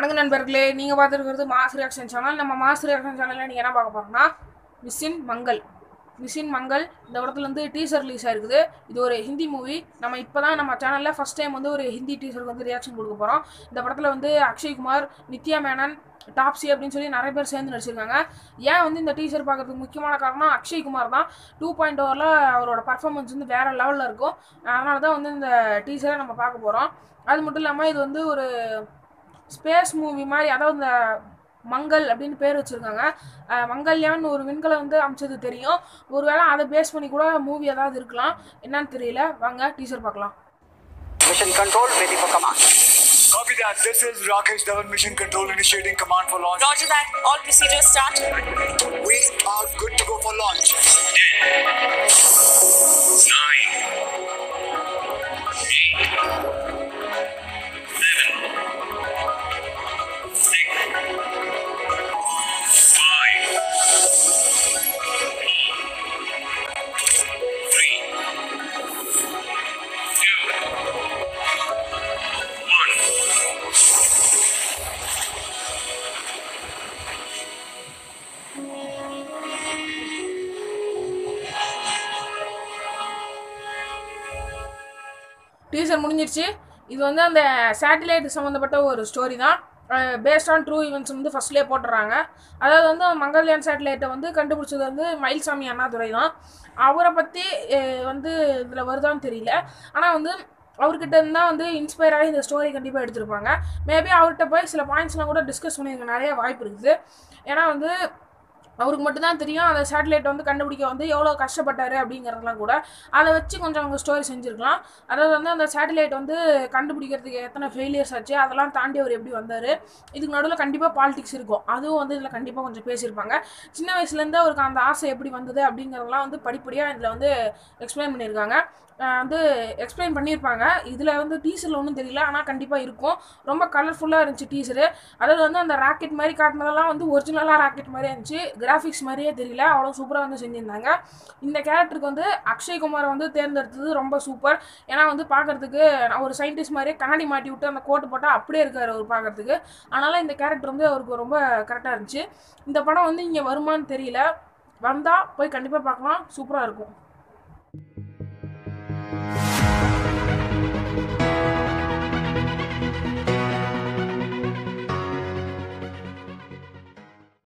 வணக்கம் நண்பர்களே நீங்கள் பார்த்துருக்கிறது மாஸ் ரியாக்ஷன் சேனல் நம்ம மாஸ் ரியாக்ஷன் சேனலில் நீங்கள் என்ன பார்க்க போகிறோம்னா மிஸ்ஸின் மங்கள் மிஸ்ஸின் மங்கள் இந்த படத்துல வந்து டீசர் ரிலீஸ் ஆயிருக்குது இது ஒரு ஹிந்தி மூவி நம்ம இப்போ தான் நம்ம சேனலில் ஃபஸ்ட் டைம் வந்து ஒரு ஹிந்தி டீசருக்கு வந்து ரியாக்ஷன் கொடுக்க போகிறோம் இந்த படத்தில் வந்து அக்ஷய் குமார் நித்யா மேனன் டாப்ஸி அப்படின்னு சொல்லி நிறைய பேர் சேர்ந்து நடிச்சிருக்காங்க ஏன் வந்து இந்த டீசர் பார்க்கறதுக்கு முக்கியமான காரணம் அக்ஷய் குமார் தான் டூ பாயிண்ட் ஓவரில் அவரோட பர்ஃபார்மன்ஸ் வந்து வேறு லெவலில் இருக்கும் அதனால தான் வந்து இந்த டீசரை நம்ம பார்க்க போகிறோம் அது மட்டும் இல்லாமல் இது வந்து ஒரு ஸ்பேஸ் மூவி மாதிரி அதாவது இந்த மங்கள் அப்படின்னு பேர் வச்சுருக்காங்க மங்கல்யான் ஒரு விண்கலை வந்து அமைச்சது தெரியும் ஒருவேளை அதை பேஸ் பண்ணி கூட மூவி ஏதாவது இருக்கலாம் என்னன்னு தெரியல வாங்க டீசர் பார்க்கலாம் Mission control ready for command. Copy that. This is Rakesh Dhawan Mission Control initiating command for launch. Roger that. All procedures start. We are good to go for launch. nine, eight, seven, six, five, four, three, two, one. Teaser முடிஞ்சிருச்சு இது வந்து அந்த satellite சம்மந்தப்பட்ட ஒரு story தான் based on true events வந்து ஃபஸ்ட்லேயே போட்டுறாங்க அதாவது வந்து மங்கள்யான் சேட்டலைட்டை வந்து கண்டுபிடிச்சது வந்து மயில்சாமி அண்ணாதுரை தான் அவரை பற்றி வந்து இதில் வருதான்னு தெரியல ஆனால் வந்து அவர்கிட்ட இருந்தால் வந்து இன்ஸ்பயர் ஆகி இந்த ஸ்டோரி கண்டிப்பாக எடுத்திருப்பாங்க மேபி அவர்கிட்ட போய் சில பாயிண்ட்ஸ்லாம் கூட டிஸ்கஸ் பண்ணியிருக்க நிறைய வாய்ப்பு இருக்குது ஏன்னா வந்து அவருக்கு மட்டும்தான் தெரியும் அந்த சேட்டலைட் வந்து கண்டுபிடிக்க வந்து எவ்வளோ கஷ்டப்பட்டாரு அப்படிங்கிறதெல்லாம் கூட அதை வச்சு கொஞ்சம் அவங்க ஸ்டோரி செஞ்சுருக்கலாம் அதாவது வந்து அந்த சேட்டலைட் வந்து கண்டுபிடிக்கிறதுக்கு எத்தனை ஃபெயிலியர்ஸ் ஆச்சு அதெல்லாம் தாண்டி அவர் எப்படி வந்தார் இதுக்கு நடுவில் கண்டிப்பாக பாலிடிக்ஸ் இருக்கும் அதுவும் வந்து இதில் கண்டிப்பாக கொஞ்சம் பேசியிருப்பாங்க சின்ன வயசுலேருந்து அவருக்கு அந்த ஆசை எப்படி வந்தது அப்படிங்கிறதெல்லாம் வந்து படிப்படியாக இதில் வந்து எக்ஸ்பிளைன் பண்ணியிருக்காங்க அஹ் வந்து எக்ஸ்பிளைன் பண்ணியிருப்பாங்க இதில் வந்து டீசரில் ஒன்றும் தெரியல ஆனால் கண்டிப்பாக இருக்கும் ரொம்ப கலர்ஃபுல்லாக இருந்துச்சு டீசரு அதாவது வந்து அந்த ராக்கெட் மாதிரி காட்டினதெல்லாம் வந்து ஒரிஜினலாக ராக்கெட் மாதிரியே இருந்துச்சு கிராஃபிக்ஸ் மாதிரியே தெரியல அவ்வளோ சூப்பராக வந்து செஞ்சுருந்தாங்க இந்த கேரக்டருக்கு வந்து அக்ஷய் குமாரை வந்து தேர்ந்தெடுத்தது ரொம்ப சூப்பர் ஏன்னா வந்து பார்க்கறதுக்கு ஒரு சயின்டிஸ்ட் மாதிரியே கண்ணாடி மாட்டி விட்டு அந்த கோட்டு போட்டால் அப்படியே இருக்கார் அவர் பார்க்கறதுக்கு அதனால் இந்த கேரக்டர் வந்து அவருக்கு ரொம்ப கரெக்டாக இருந்துச்சு இந்த படம் வந்து இங்கே வருமான்னு தெரியல வந்தால் போய் கண்டிப்பாக பார்க்கலாம் சூப்பராக இருக்கும்